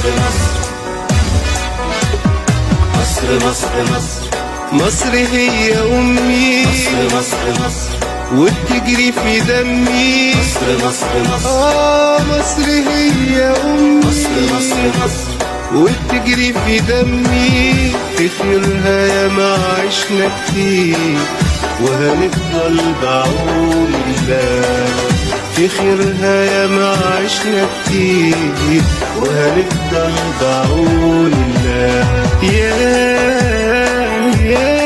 مصر مصر مصر مصر هي أمي مصر مصر مصر وبتجري في دمي مصر مصر مصر آه مصر هي أمي مصر مصر مصر وبتجري في دمي في خيرها يا ما عشنا كتير وهنفضل بعون الله في خيرها يا ما عشنا كتير وهنفضل بعون الله يا يا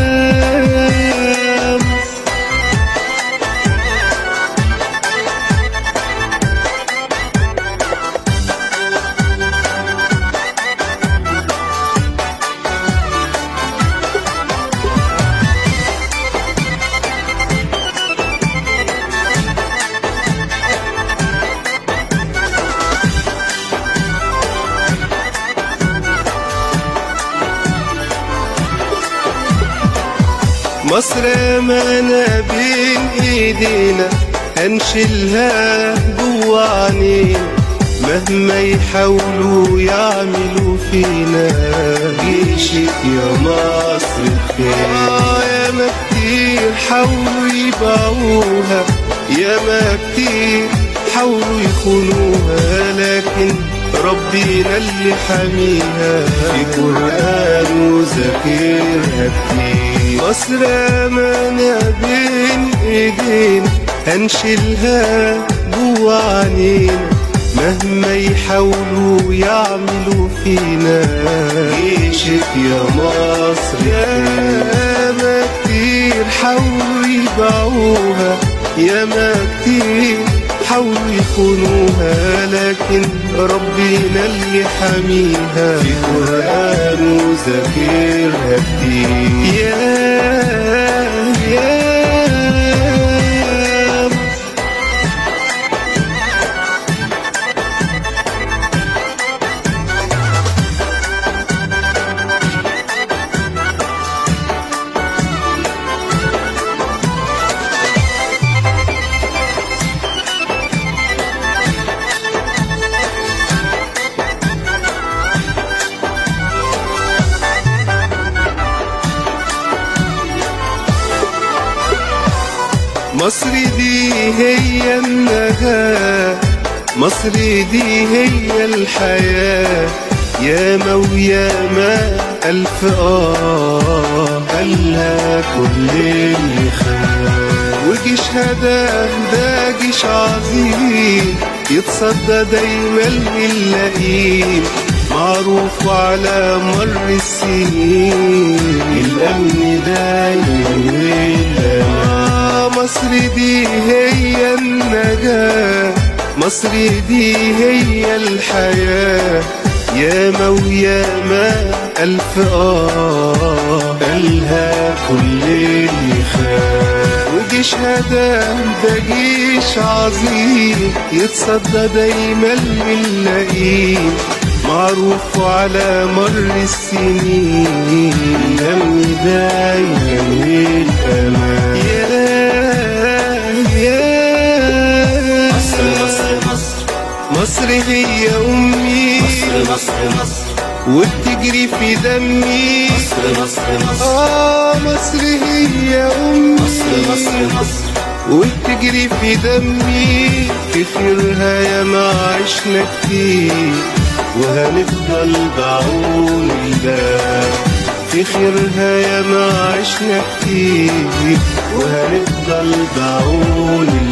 مصر أمانة بين إيدينا هنشيلها جوا عنينا مهما يحاولوا يعملوا فينا جيشك يا مصر فين آه يا ما كتير حاولوا يبيعوها يا ما كتير حاولوا يخونوها لكن ربنا اللي حاميها في قرآن وذاكرها كتير مصر أمانة بين إيدينا هنشيلها جوا عنينا مهما يحاولوا يعملوا فينا جيشك يا مصر يا ما كتير حاولوا يبيعوها يا ما كتير حاولوا يخونوها لكن ربنا اللي حاميها في قرآن وذاكرها كتير يا يا مصر دي هي النجاة مصر دي هي الحياة ياما وياما ألف آه قالها كل اللي خاف وجيش هدا ده جيش عظيم يتصدى دايما للئيم معروف على مر السنين الأمن دايما والأمان مصر دي هي النجاة مصر دي هي الحياة ياما وياما ألف آه قالها كل اللي خاف وجيش هدا ده جيش عظيم يتصدى دايما للئيم معروف على مر السنين الأمن دايما والأمان يا يا مصر مصر مصر مصر هي أمي مصر مصر مصر وبتجري في دمي مصر مصر مصر آه مصر هي أمي مصر مصر مصر وبتجري في دمي في خيرها يا ما عشنا كتير وهنفضل بعون الله في خيرها يا ما عشنا كتير وهنفضل بعون الله